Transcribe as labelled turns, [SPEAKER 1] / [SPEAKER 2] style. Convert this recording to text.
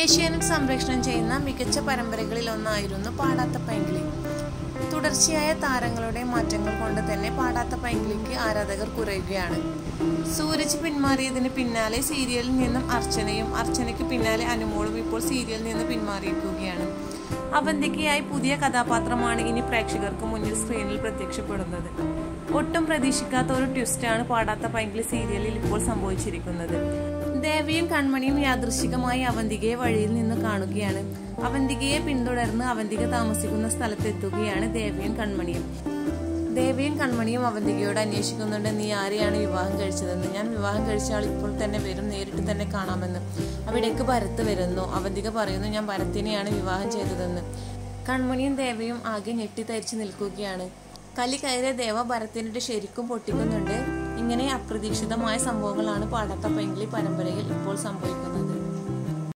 [SPEAKER 1] ഏഷ്യാനെറ്റ് സംപ്രേഷണം ചെയ്യുന്ന മികച്ച പരമ്പരകളിൽ ഒന്നായിരുന്നു പാടാത്ത പൈങ്കിളി തുടർച്ചയായ താരങ്ങളുടെ മാറ്റങ്ങൾ കൊണ്ട് തന്നെ പാടാത്ത പൈങ്കിളിക്ക് ആരാധകർ കുറയുകയാണ് സൂരജ് പിന്മാറിയതിന് പിന്നാലെ സീരിയലിൽ നിന്നും അർച്ചനയും അർച്ചനയ്ക്ക് പിന്നാലെ അനുമോളും ഇപ്പോൾ സീരിയലിൽ നിന്ന് പിന്മാറിയിരിക്കുകയാണ് അവന്തികയായി പുതിയ കഥാപാത്രമാണ് ഇനി പ്രേക്ഷകർക്ക് മുന്നിൽ സ്ക്രീനിൽ പ്രത്യക്ഷപ്പെടുന്നത് ഒട്ടും പ്രതീക്ഷിക്കാത്ത ഒരു ട്വിസ്റ്റാണ് പാടാത്ത പൈങ്കിളി സീരിയലിൽ ഇപ്പോൾ സംഭവിച്ചിരിക്കുന്നത് ദേവിയും കൺമണിയും യാദൃശികമായി അവന്തികയെ വഴിയിൽ നിന്ന് കാണുകയാണ് അവന്തികയെ പിന്തുടർന്ന് അവന്തിക താമസിക്കുന്ന സ്ഥലത്തെത്തുകയാണ് ദേവിയും കൺമണിയും ദേവിയും കൺമണിയും അവന്തികയോട് അന്വേഷിക്കുന്നുണ്ട് നീ ആരെയാണ് വിവാഹം കഴിച്ചതെന്ന് ഞാൻ വിവാഹം കഴിച്ച ആൾ ഇപ്പോൾ തന്നെ വരും നേരിട്ട് തന്നെ കാണാമെന്ന് അവിടേക്ക് ഭരത്ത് വരുന്നു അവന്തിക പറയുന്നു ഞാൻ ഭരത്തിനെയാണ് വിവാഹം ചെയ്തതെന്ന് കൺമണിയും ദേവയും ആകെ ഞെട്ടിത്തരിച്ചു നിൽക്കുകയാണ് കലി കയറിയ ദേവ ഭരത്തിനിട്ട് ശരിക്കും പൊട്ടിക്കുന്നുണ്ട് ഇങ്ങനെ അപ്രതീക്ഷിതമായ സംഭവങ്ങളാണ് പാടാത്ത പെങ്കിളി പരമ്പരയിൽ ഇപ്പോൾ സംഭവിക്കുന്നത്